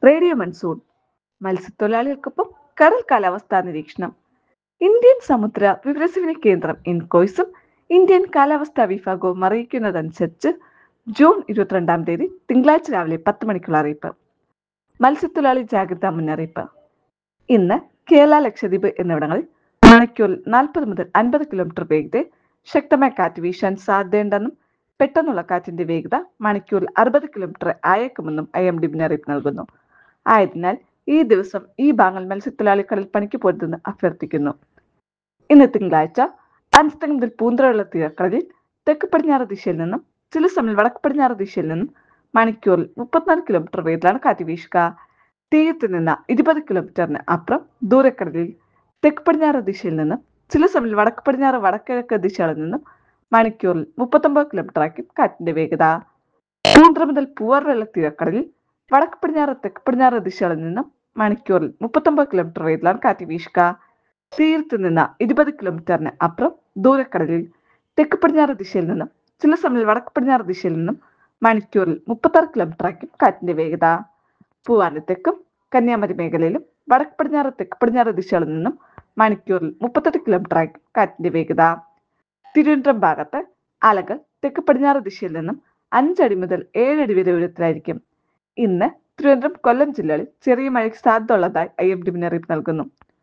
radio monsoon മത്സ്യത്തൊഴിലാളികൾക്കൊപ്പം കടൽ കാലാവസ്ഥാ നിരീക്ഷണം ഇന്ത്യൻ സമുദ്ര വിവരസേവന കേന്ദ്രം ഇൻകോയ്സും ഇന്ത്യൻ കാലാവസ്ഥാ വിഭാഗവും അറിയിക്കുന്നതനുസരിച്ച് ജൂൺ ഇരുപത്തിരണ്ടാം തീയതി തിങ്കളാഴ്ച രാവിലെ പത്ത് മണിക്കുള്ള അറിയിപ്പ് മത്സ്യത്തൊഴിലാളി ജാഗ്രതാ മുന്നറിയിപ്പ് ഇന്ന് കേരള ലക്ഷദ്വീപ് എന്നിവിടങ്ങളിൽ മണിക്കൂറിൽ നാൽപ്പത് മുതൽ അൻപത് കിലോമീറ്റർ വേഗതയിൽ ശക്തമായ കാറ്റ് വീശാൻ സാധ്യതയുണ്ടെന്നും പെട്ടെന്നുള്ള കാറ്റിന്റെ വേഗത മണിക്കൂറിൽ അറുപത് കിലോമീറ്റർ ആയേക്കുമെന്നും ഐ എം ഡി മുന്നറിയിപ്പ് നൽകുന്നു ആയതിനാൽ ഈ ദിവസം ഈ ഭാഗങ്ങൾ മത്സ്യത്തൊഴിലാളി കടൽ പണിക്ക് പോരുതെന്ന് അഭ്യർത്ഥിക്കുന്നു ഇന്ന് തിങ്കളാഴ്ച അഞ്ച് മുതൽ പൂന്തറയുള്ള തീരക്കടലിൽ തെക്ക് പടിഞ്ഞാറ് ദിശയിൽ നിന്നും ചില സമയം വടക്ക് പടിഞ്ഞാറ് ദിശയിൽ നിന്നും മണിക്കൂറിൽ മുപ്പത്തിനാല് കിലോമീറ്റർ വേഗത്തിലാണ് കാറ്റ് വീശുക തീരത്ത് നിന്ന് ഇരുപത് കിലോമീറ്ററിന് അപ്പുറം ദൂരക്കടലിൽ തെക്ക് പടിഞ്ഞാറ് ദിശയിൽ നിന്നും ചില സമയം വടക്ക് പടിഞ്ഞാറ് വടക്കിഴക്ക് ദിശകളിൽ നിന്നും മണിക്കൂറിൽ മുപ്പത്തൊമ്പത് കിലോമീറ്റർ ആയിരിക്കും കാറ്റിന്റെ വേഗത പൂന്തറ മുതൽ പൂവാറുള്ള തീരക്കടലിൽ വടക്ക് പടിഞ്ഞാറ് തെക്ക് പടിഞ്ഞാറ് ദിശകളിൽ നിന്നും മണിക്കൂറിൽ മുപ്പത്തൊമ്പത് കിലോമീറ്റർ വേഗത്തിലാണ് കാറ്റ് വീശുക തീരത്ത് നിന്ന് ഇരുപത് കിലോമീറ്ററിന് അപ്പുറം ദൂരക്കടലിൽ തെക്ക് പടിഞ്ഞാറ് ദിശയിൽ നിന്നും ചില സമയം വടക്ക് പടിഞ്ഞാറ് ദിശയിൽ നിന്നും മണിക്കൂറിൽ മുപ്പത്താറ് കിലോമീറ്റർ ആയിരിക്കും കാറ്റിന്റെ വേഗത പൂവാന് തെക്കും കന്യാകുമാരി മേഖലയിലും വടക്ക് പടിഞ്ഞാറ് തെക്ക് പടിഞ്ഞാറ് ദിശകളിൽ നിന്നും മണിക്കൂറിൽ മുപ്പത്തെട്ട് കിലോമീറ്റർ ആയിരിക്കും കാറ്റിന്റെ വേഗത തിരുവനന്തപുരം ഭാഗത്ത് അലകൾ തെക്ക് പടിഞ്ഞാറ് ദിശയിൽ നിന്നും അഞ്ചടി മുതൽ ഏഴടി വരെ ഉയരത്തിലായിരിക്കും ഇന്ന് തിരുവനന്തപുരം കൊല്ലം ജില്ലകളിൽ ചെറിയ മഴയ്ക്ക് സാധ്യത ഉള്ളതായി ഐ എം ഡി മുന്നറിയിപ്പ് നൽകുന്നു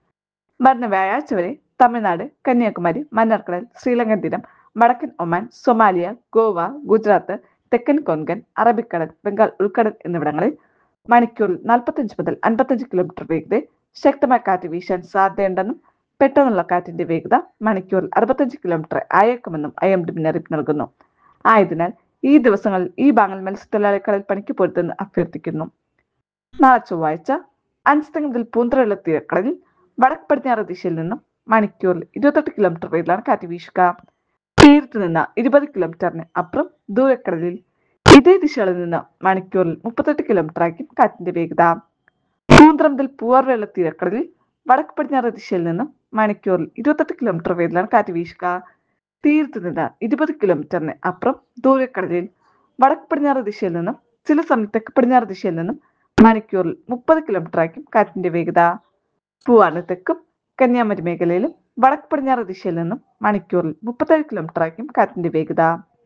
വരുന്ന വ്യാഴാഴ്ച വരെ തമിഴ്നാട് കന്യാകുമാരി മന്നാർക്കടൽ ശ്രീലങ്കൻ തീരം വടക്കൻ ഒമാൻ സൊമാലിയ ഗോവ ഗുജറാത്ത് തെക്കൻ കൊങ്കൺ അറബിക്കടൽ ബംഗാൾ ഉൾക്കടൽ എന്നിവിടങ്ങളിൽ മണിക്കൂറിൽ നാൽപ്പത്തഞ്ച് മുതൽ അൻപത്തഞ്ച് കിലോമീറ്റർ വേഗതയിൽ ശക്തമായ കാറ്റ് വീശാൻ സാധ്യതയുണ്ടെന്നും പെട്ടെന്നുള്ള കാറ്റിന്റെ വേഗത മണിക്കൂറിൽ അറുപത്തഞ്ച് കിലോമീറ്റർ ആയേക്കുമെന്നും ഐ എം ഡി മുന്നറിയിപ്പ് നൽകുന്നു ആയതിനാൽ ഈ ദിവസങ്ങളിൽ ഈ ഭാഗങ്ങൾ മത്സ്യത്തൊഴിലാളികളിൽ പണിക്ക് പൊരുത്തെന്ന് അഭ്യർത്ഥിക്കുന്നു നാളെ ചൊവ്വാഴ്ച അഞ്ച് മുതൽ പൂന്തറയുള്ള തീരക്കടലിൽ വടക്ക് പടിഞ്ഞാറ് ദിശയിൽ നിന്നും മണിക്കൂറിൽ ഇരുപത്തെട്ട് കിലോമീറ്റർ വേഗത്തിലാണ് കാറ്റ് വീശുക തീരത്ത് നിന്ന് ഇരുപത് കിലോമീറ്ററിന് അപ്പുറം ദൂരക്കടലിൽ ഇതേ ദിശകളിൽ നിന്ന് മണിക്കൂറിൽ മുപ്പത്തെട്ട് കിലോമീറ്റർ ആയിരിക്കും കാറ്റിന്റെ വേഗത പൂന്തറ മുതൽ പൂവാറുള്ള തീരക്കടലിൽ വടക്ക് പടിഞ്ഞാറ് ദിശയിൽ നിന്നും മണിക്കൂറിൽ ഇരുപത്തെട്ട് കിലോമീറ്റർ വേഗത്തിലാണ് കാറ്റ് വീശുക തീരത്ത് നിന്ന് ഇരുപത് കിലോമീറ്ററിന് അപ്പുറം ദൂരക്കടലിൽ വടക്ക് പടിഞ്ഞാറ് ദിശയിൽ നിന്നും ചില സമയം തെക്ക് പടിഞ്ഞാറ് ദിശയിൽ നിന്നും മണിക്കൂറിൽ മുപ്പത് കിലോമീറ്റർ ആയിരിക്കും കാറ്റിന്റെ വേഗത പൂവാണ് തെക്കും കന്യാകുമാരി മേഖലയിലും വടക്ക് പടിഞ്ഞാറ് ദിശയിൽ നിന്നും മണിക്കൂറിൽ മുപ്പത്തേഴ് കിലോമീറ്റർ ആയിരിക്കും കാറ്റിന്റെ വേഗത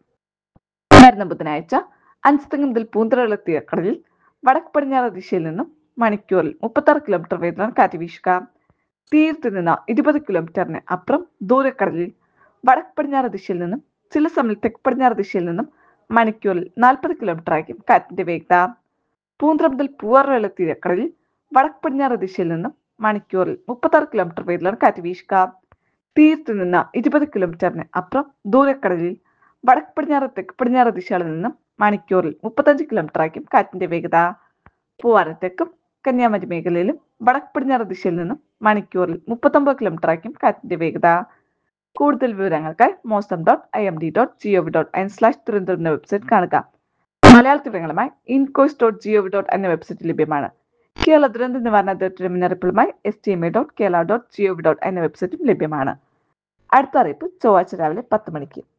വരുന്ന ബുധനാഴ്ച അഞ്ചുതെങ്ങ് മുതൽ പൂന്തറയുള്ള തീരക്കടലിൽ വടക്ക് പടിഞ്ഞാറ് ദിശയിൽ നിന്നും മണിക്കൂറിൽ മുപ്പത്താറ് കിലോമീറ്റർ വേഗത്തിലാണ് കാറ്റ് വീശുക തീരത്ത് നിന്ന് ഇരുപത് കിലോമീറ്ററിന് അപ്പുറം ദൂരക്കടലിൽ വടക്ക് പടിഞ്ഞാറ് ദിശയിൽ നിന്നും ചില സമയം തെക്ക് പടിഞ്ഞാറ് ദിശയിൽ നിന്നും മണിക്കൂറിൽ നാൽപ്പത് കിലോമീറ്റർ ആയിരിക്കും കാറ്റിന്റെ വേഗത പൂന്തറ മുതൽ പൂവാറുള്ള തീരക്കടലിൽ വടക്ക് പടിഞ്ഞാറ് ദിശയിൽ നിന്നും മണിക്കൂറിൽ മുപ്പത്താറ് കിലോമീറ്റർ വേഗത്തിലാണ് കാറ്റ് വീശുക തീരത്ത് നിന്ന് ഇരുപത് കിലോമീറ്ററിന് അപ്പുറം ദൂരക്കടലിൽ വടക്ക് പടിഞ്ഞാറ് തെക്ക് പടിഞ്ഞാറ് ദിശകളിൽ നിന്നും മണിക്കൂറിൽ മുപ്പത്തഞ്ച് കിലോമീറ്റർ ആയിരിക്കും കാറ്റിന്റെ വേഗത പൂവാരത്തേക്കും കന്യാകുമാരി മേഖലയിലും വടക്ക് പടിഞ്ഞാറ് ദിശയിൽ നിന്നും മണിക്കൂറിൽ മുപ്പത്തൊമ്പത് കിലോമീറ്റർ ആയിരിക്കും കാറ്റിന്റെ വേഗത കൂടുതൽ വിവരങ്ങൾക്കായി Mausam dot I M D dot G O V dot in slash Thiruvananthapuram എന്ന വെബ്സൈറ്റ് കാണുക മലയാളത്തിൽ വിവരങ്ങളുമായി INCOIS dot G O V dot എന്ന വെബ്സൈറ്റ് ലഭ്യമാണ് കേരള ദുരന്ത നിവാരണ അതോറിറ്റിയുടെ മുന്നറിയിപ്പുകളുമായി S D M A dot Kerala dot G O V dot എന്ന വെബ്സൈറ്റും ലഭ്യമാണ് അടുത്ത അറിയിപ്പ് ചൊവ്വാഴ്ച രാവിലെ പത്ത് മണിക്ക്